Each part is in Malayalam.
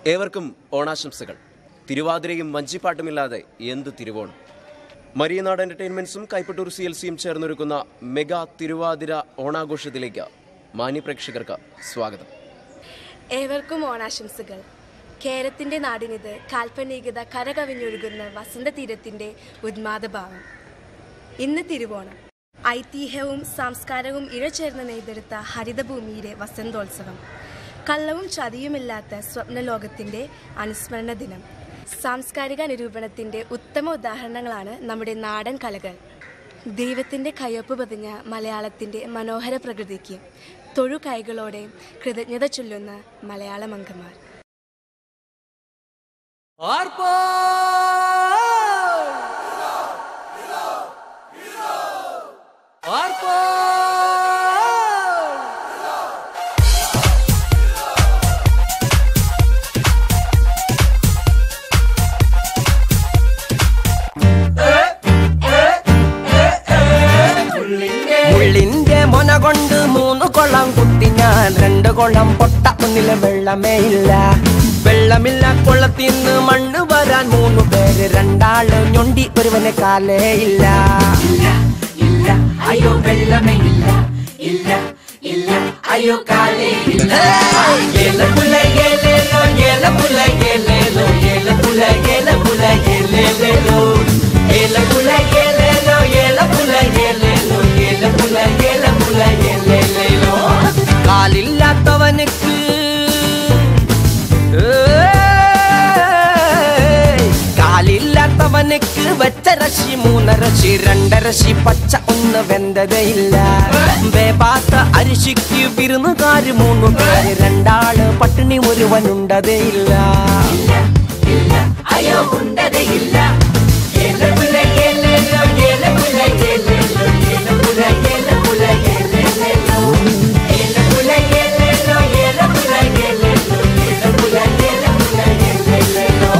ഏവർക്കും ഓണാശംസകൾ തിരുവാതിരയും വഞ്ചിപ്പാട്ടുമില്ലാതെ എന്ത് തിരുവോണം മരിയനാട് എന്റർടൈൻമെന്റ്സും കൈപ്പട്ടൂർ സി എൽ സിയും ചേർന്നൊരുക്കുന്ന മെഗാ തിരുവാതിര ഓണാഘോഷത്തിലേക്ക് മാന്യപ്രേക്ഷകർക്ക് സ്വാഗതം ഏവർക്കും ഓണാശംസകൾ കേരളത്തിന്റെ നാടിനിത് കാൽപ്പനികത കരകവിഞ്ഞൊഴുകുന്ന വസന്തതീരത്തിന്റെ ഉന്മാദഭാവം ഇന്ന് തിരുവോണം ഐതിഹ്യവും സംസ്കാരവും ഇഴചേർന്ന് നെയ്തെടുത്ത ഹരിതഭൂമിയിലെ വസന്തോത്സവം കള്ളവും ചതിയുമില്ലാത്ത സ്വപ്നലോകത്തിന്റെ അനുസ്മരണ ദിനം സാംസ്കാരിക നിരൂപണത്തിന്റെ ഉത്തമ ഉദാഹരണങ്ങളാണ് നമ്മുടെ നാടൻ കലകൾ ദൈവത്തിന്റെ കയ്യൊപ്പ് പതിഞ്ഞ മലയാളത്തിന്റെ മനോഹര പ്രകൃതിക്ക് തൊഴു കൈകളോടെ കൃതജ്ഞത ചൊല്ലുന്ന മലയാളമംഗമാർ മുള്ളിന്റെ മൊന കൊണ്ട് മൂന്ന് കൊള്ളം കുത്തി ഞാൻ രണ്ട് കൊള്ളം പൊട്ട ഒന്നിലെ വെള്ളമേ ഇല്ല വെള്ളമില്ല കൊള്ളത്തിന്ന് മണ്ണ് വരാൻ മൂന്ന് പേര് രണ്ടാള് ഞൊണ്ടി ഒരുവനെ കാലേ ഇല്ല ഇല്ല അയ്യോ വെള്ളമേ ഇല്ല ഇല്ല ഇല്ല അയ്യോ കാലേ ഇല്ല ഏലപ്പുല ഏലേലോ ഏലപ്പുല ഏലേലോ ഏലപ്പുല ഏലപ്പുല ഏലേലോ ഏലപ്പുല ഏലേലോ ഏലപ്പുല ഏലേലോ ഏലപ്പുല ഏലപ്പുല ഏലേലോ കാലില്ലാത്തവനുക്ക് ഏയ്! കാലില്ലാത്തവനുക്ക് വെച്ച രശി മൂന്നരശി രണ്ടരശി പച്ച ഒന്ന് വെന്തതയില്ല വേപാത്ത അരിശിക്ക് വിരുന്നുകാര് മൂന്ന് പേര് രണ്ടാള് പട്ടിണി ഒരുവനുണ്ടതയില്ല അയ്യോ ഉണ്ടതയില്ല ഏലപ്പുല ഏലേലോ ഏലപ്പുല ഏലേലോ ഏലപ്പുല ഏലപ്പുല ഏലേലോ ഏലപ്പുല ഏലേലോ ഏലപ്പുല ഏലേലോ ഏലപ്പുല ഏലപ്പുല ഏലേലോ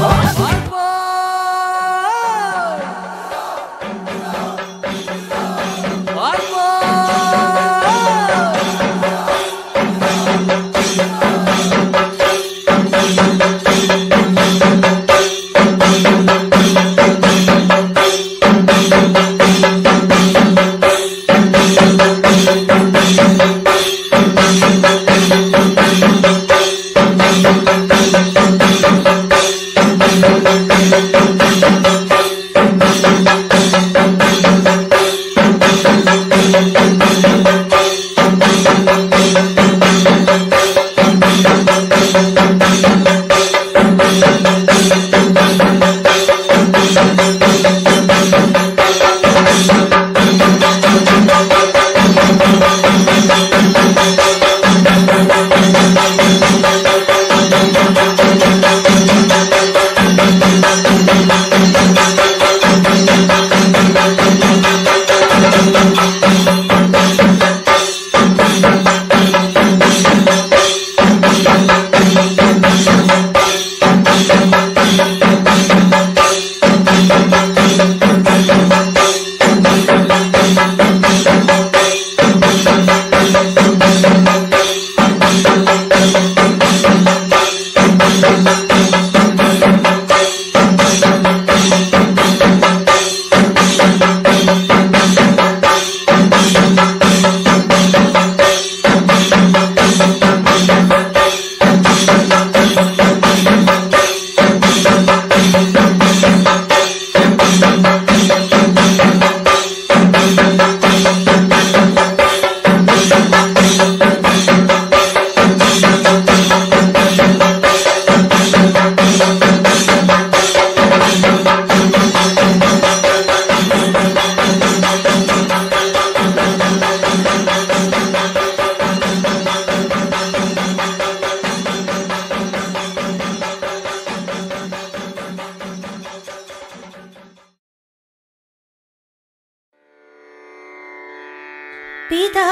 पिता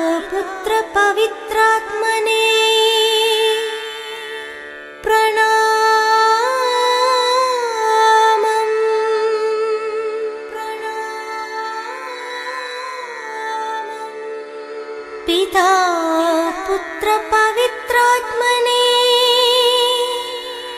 पुत्र पवित्रात्मने प्रणामम् पिता पुत्र पवित्रात्मने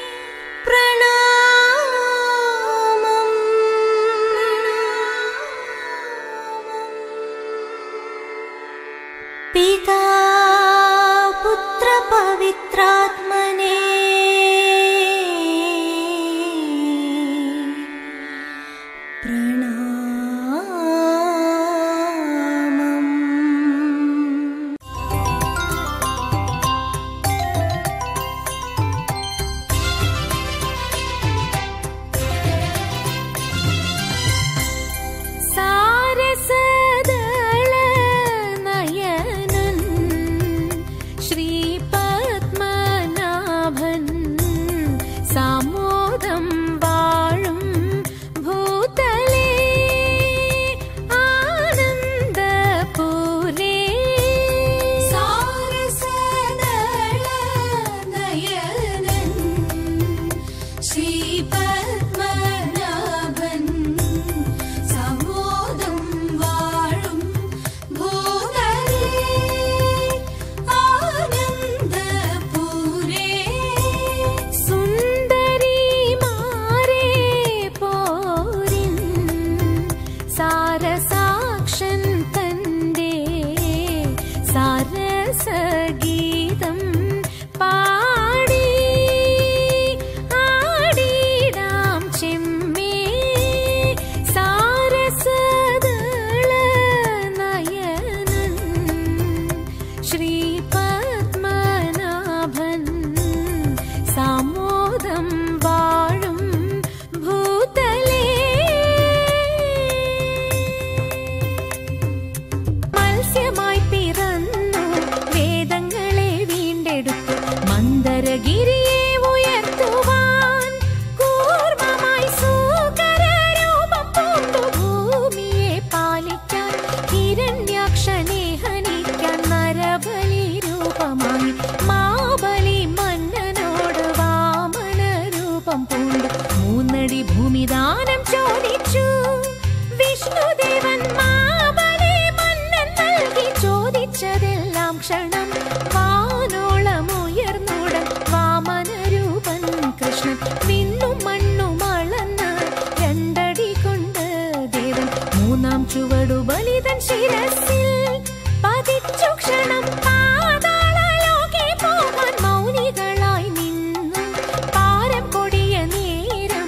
ഗിരിയെ ഉയർത്തുവാൻ കൂർമ്മമായി സൂകരരൂപം പൂണ്ടു ഭൂമിയെ പാലിക്കാൻ ഹിരണ്യാക്ഷനെ ഹനിക്കാൻ നരബലി രൂപമായി മാബലി മന്നനോട് വാമന രൂപം പൂണ്ടു മൂന്നടി ഭൂമിദാനം ചോദിച്ചു വിഷ്ണുദേവൻ മാബലി മന്നൻ നൽകി ചോദിച്ചതെല്ലാം ക്ഷണം വാനോളം ഉയർന്നുടൻ വാമനരൂപൻ കൃഷ്ണൻ വിണ്ണും മണ്ണും അളന്ന് രണ്ടടി കൊണ്ട് ദേവൻ മൂന്നാം ചുവടു ബലിതൻ ശിരസിൽ പതിച്ചു ക്ഷണം പാതാളലോകെ പോകാൻ മൗനികളായി നിന്നു പാരം കൊടിയ നേരം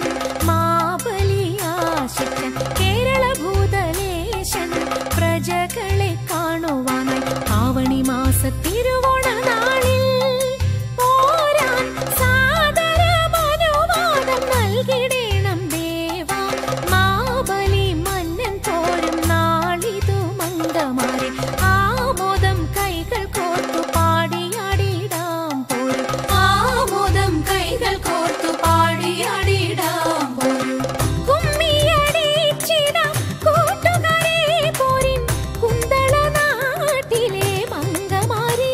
മാബലിയാശിച്ചൻ കേരള ഭൂതലേശൻ പ്രജകളെ കാണുവാനായി ആവണി മാസ തിരുവോണ നാളിൽ പോരാൻ സാദരമനുവാദം നൽകിടേണം ദേവാ മാബലി മന്നൻ പോരും നാളിതു മംഗമാരെ ആമോദം കൈകൾ കോർത്തു പാടിയാടിടാം പോരും ആമോദം കൈകൾ കോർത്തു പാടിയാടിടാം പോരും കുമ്മിയടിച്ചിടാം കൂട്ടുകാരെ പോരിൻ കുന്തള നാട്ടിലെ മംഗമാരെ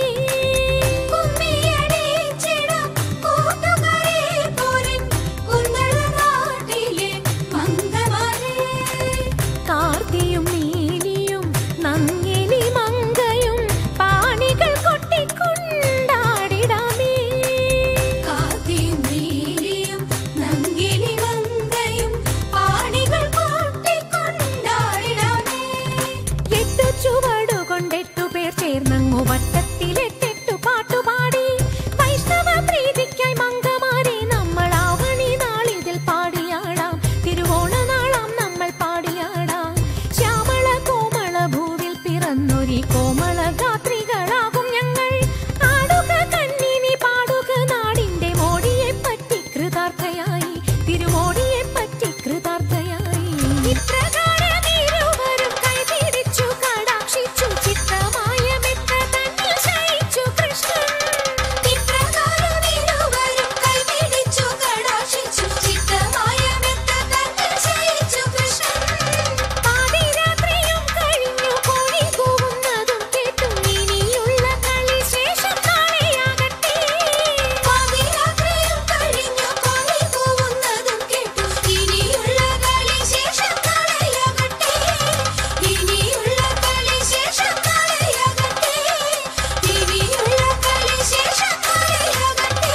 കുമ്മിയടിച്ചിടാം കൂട്ടുകാരെ പോരിൻ കുന്തള നാട്ടിലെ മംഗമാരെ കാർത്തിയും നീലിയും നങ്ങിലി മങ്കയും പാണികൾ കൊട്ടിക്കൊണ്ടാടിടാമേ കാർത്തിയും നീലിയും നങ്ങിലി മങ്കയും പാണികൾ കൊട്ടിക്കൊണ്ടാടിടാമേ എട്ടു ചുവടു കൊണ്ടെട്ടു പേർ ചേർന്നങ്ങു വട്ടത്തിലെട്ടെട്ടു പാട്ടുപാടി വൈഷ്ണവ പ്രീതിക്കായി മംഗമാരെ നമ്മൾ ആവണി നാളിതിൽ പാടിയാടാം തിരുവോണ നാളാം നമ്മൾ പാടിയാടാം ശ്യാമള കോമള ഭൂവിൽ പിറന്നൊരി കോമള ഗാത്രികളാകും ഞങ്ങൾ ആടുക കന്നിനി പാടുക നാടിന്റെ മോടിയെ പറ്റി കൃതാർത്ഥയായി തിരുമോടിയെ പറ്റി കൃതാർത്ഥയായി ഇപ്രകാരം ഇരുവരും കൈപിടിച്ചു കടാക്ഷിച്ചു ചിത്രമായ മെത്ത തന്നിൽ ശയിച്ചു കൃഷ്ണൻ ഇപ്രകാരം ഇരുവരും കൈപിടിച്ചു കടാക്ഷിച്ചു ചിത്രമായ മെത്ത തന്നിൽ ശയിച്ചു കൃഷ്ണൻ പാതിരാത്രിയും കഴിഞ്ഞു കോഴി കൂവുന്നതും കേട്ടു ഇനിയുള്ള കളി ശേഷം നാളെയാകട്ടെ പാതിരാത്രിയും കഴിഞ്ഞു കോഴി കൂവുന്നതും കേട്ടു ഇനിയുള്ള കളി ശേഷം നാളെയാകട്ടെ ഇനിയുള്ള കളി ശേഷം നാളെയാകട്ടെ ഇനിയുള്ള കളി ശേഷം നാളെയാകട്ടെ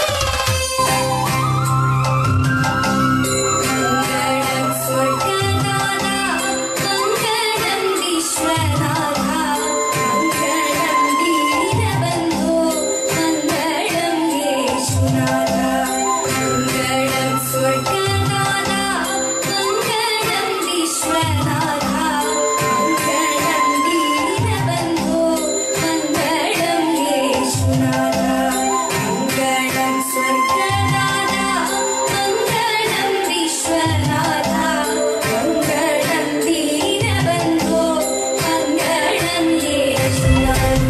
മംഗളം സ്വർഗനാഥ മംഗളം വിശ്വനാഥ മംഗളം ദീനബന്ധോ മംഗളം യേശുനാഥ മംഗളം സ്വർഗനാഥ മംഗളം വിശ്വനാഥ മംഗളം ദീനബന്ധോ മംഗളം യേശുനാഥ മംഗളം സ്വർഗനാഥ മംഗളം വിശ്വനാഥ മംഗളം ദീനബന്ധോ മംഗളം യേശുനാഥ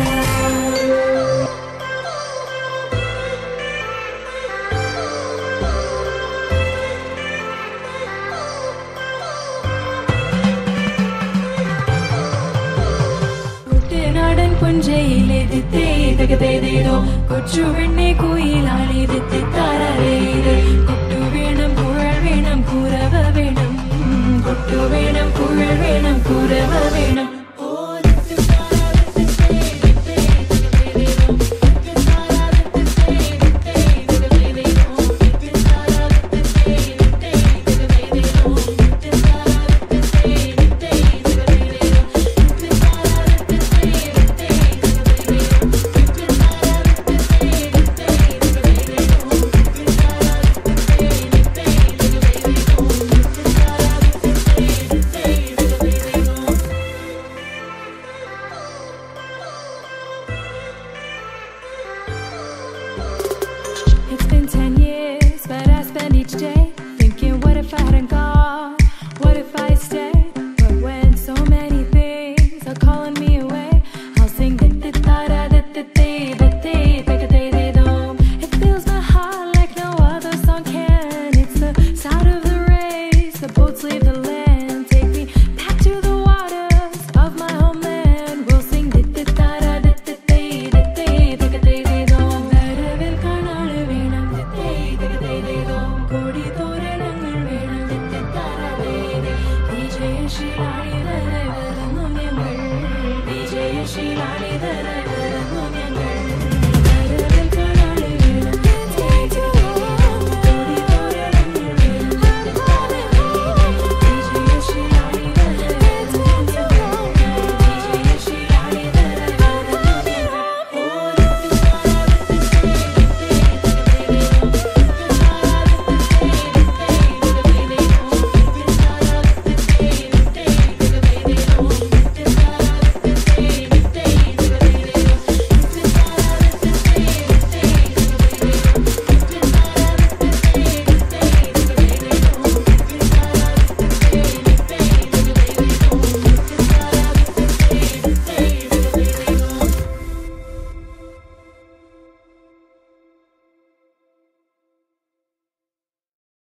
കുട്ടനാടൻ പുഞ്ചയിലെതിത്തേ തകതേതേതോ കൊച്ചു വെണ്ണെ കുയിലാളിതെത്തി താരേത് കൊട്ടു വേണം കുഴൽ വേണം കുരവ വേണം കൊട്ടു വേണം കുഴൽ വേണം കുരവ വേണം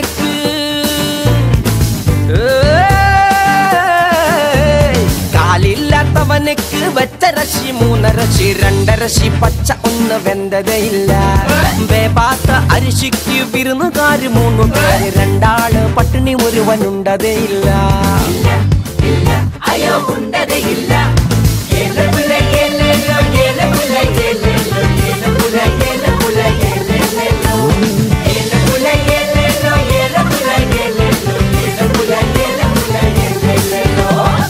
കാലില്ലാത്തവനുക്ക് ഏയ്! കാലില്ലാത്തവനുക്ക് വെച്ചരശി മൂന്നരശി രണ്ടരശി പച്ച ഒന്ന് വെന്തതയില്ല വേപാത്ത അരിശിക്ക് വിരുന്നുകാര് മൂന്നു പേര് രണ്ടാള് പട്ടിണി ഒരുവനുണ്ടതേയില്ല അയ്യോ ഉണ്ടതയില്ല ഏലമുല ഏലേലോ ഏലമുല ഏലേലോ ഏലമുല ഏലമുല ഏലേലോ ഏലമുല ഏലേലോ ഏലമുല ഏലേലോ ഏലമുല ഏലമുല ഏലേലോ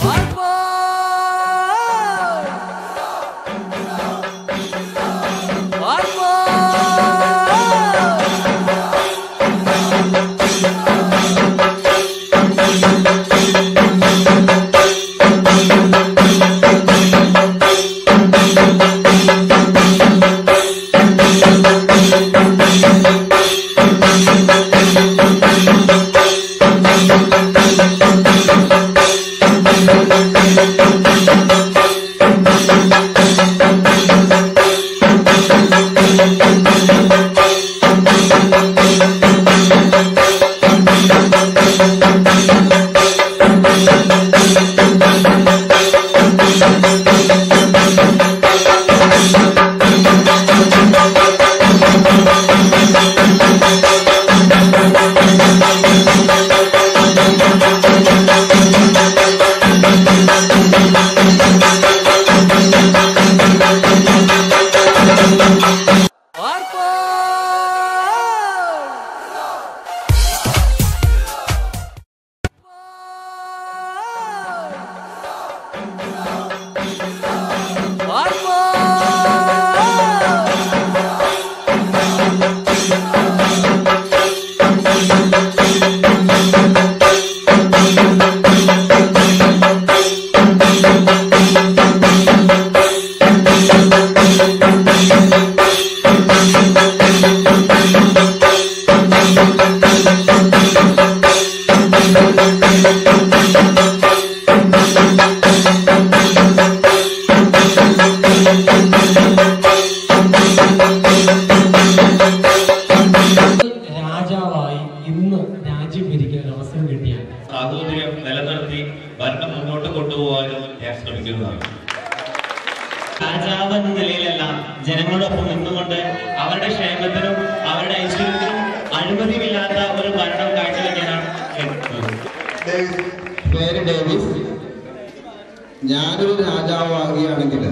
രാജാവായി ഇന്ന് രാജ്യം ഭരിക്കാൻ ഒരു അവസരം കിട്ടിയാൽ സാഹോദര്യം നിലനിർത്തി ഭരണം മുന്നോട്ട് കൊണ്ടുപോകാനും ഞാൻ ശ്രമിക്കുന്നതാണ് രാജാവ് എന്ന നിലയിലല്ല ജനങ്ങളോടൊപ്പം നിന്നുകൊണ്ട് അവരുടെ ക്ഷേമത്തിനും അവരുടെ ഐശ്വര്യത്തിനും അഴിമതിയില്ലാത്ത ഒരു ഭരണം കാഴ്ചവെക്കാനാണ് ശ്രമിക്കുന്നത് പേര് ഡേവിസ് ഞാനൊരു രാജാവാകുകയാണെങ്കിൽ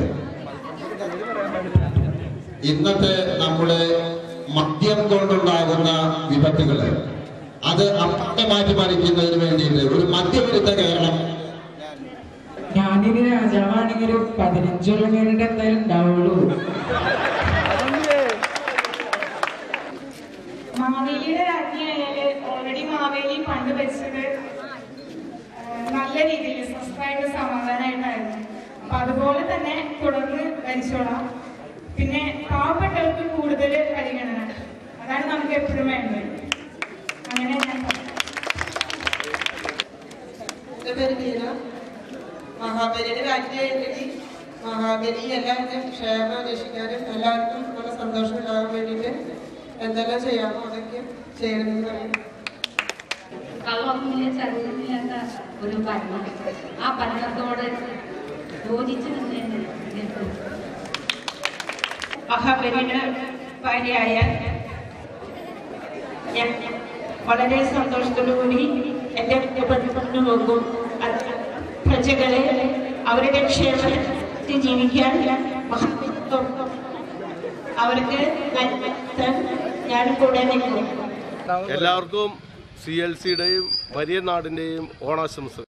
ഇന്നത്തെ നമ്മുടെ മദ്യം കൊണ്ടുണ്ടാകുന്ന വിപത്തുകള് അത് അപ്പത്തെ മാറ്റി മറിക്കുന്നതിന് വേണ്ടിയിട്ട് ഒരു മദ്യവിരുദ്ധ കേരളം ഞാനിനി രാജാവാണെങ്കിൽ പതിനഞ്ചോളം കഴിഞ്ഞിട്ട് എന്തായാലും ഉണ്ടാവുള്ളൂ മാവേലിയുടെ രാജ്ഞിയായാല് ഓൾറെഡി മാവേലി പണ്ട് വെച്ചത് ആ, നല്ല രീതിയിൽ സ്വസ്ഥമായിട്ട് സമാധാനമായിട്ടായിരുന്നു അപ്പൊ അതുപോലെ തന്നെ തുടർന്ന് ഭരിച്ചോളാം പിന്നെ പാവപ്പെട്ടവർക്ക് കൂടുതൽ പരിഗണന അതാണ് നമുക്ക് എപ്പോഴും വേണ്ടത് അങ്ങനെ ഞാൻ പറയും. എന്റെ പേര് ബീന മഹാബലിയുടെ രാജ്യമായിട്ട് മഹാബലി എല്ലാവരുടെയും ക്ഷേമം രക്ഷിക്കാനും എല്ലാവർക്കും നല്ല സന്തോഷം ഉണ്ടാകാൻ വേണ്ടിയിട്ട് എന്തെല്ലാം ചെയ്യാമോ അതൊക്കെ ചെയ്യണമെന്ന് പറയും കള്ളൊന്നുമില്ല ചതിയൊന്നുമില്ലാത്ത ഒരു ഭരണം ആ ഭരണത്തോട് യോജിച്ചു നിന്നേനെ മഹാബലിയുടെ ഭാര്യയായ ഞാൻ വളരെ സന്തോഷത്തോടുകൂടി എൻ്റെ കുടുംബത്തിന് പോകും അത് പ്രജകളെ അവരുടെ ക്ഷേമത്തിൽ ജീവിക്കാൻ മഹാബലിയോടൊപ്പം അവർക്ക് നന്മ വരുത്താൻ ഞാൻ കൂടെ നിൽക്കും എല്ലാവർക്കും സി എൽ സിയുടെയും വലിയ നാടിൻ്റെയും ഓണാശംസകൾ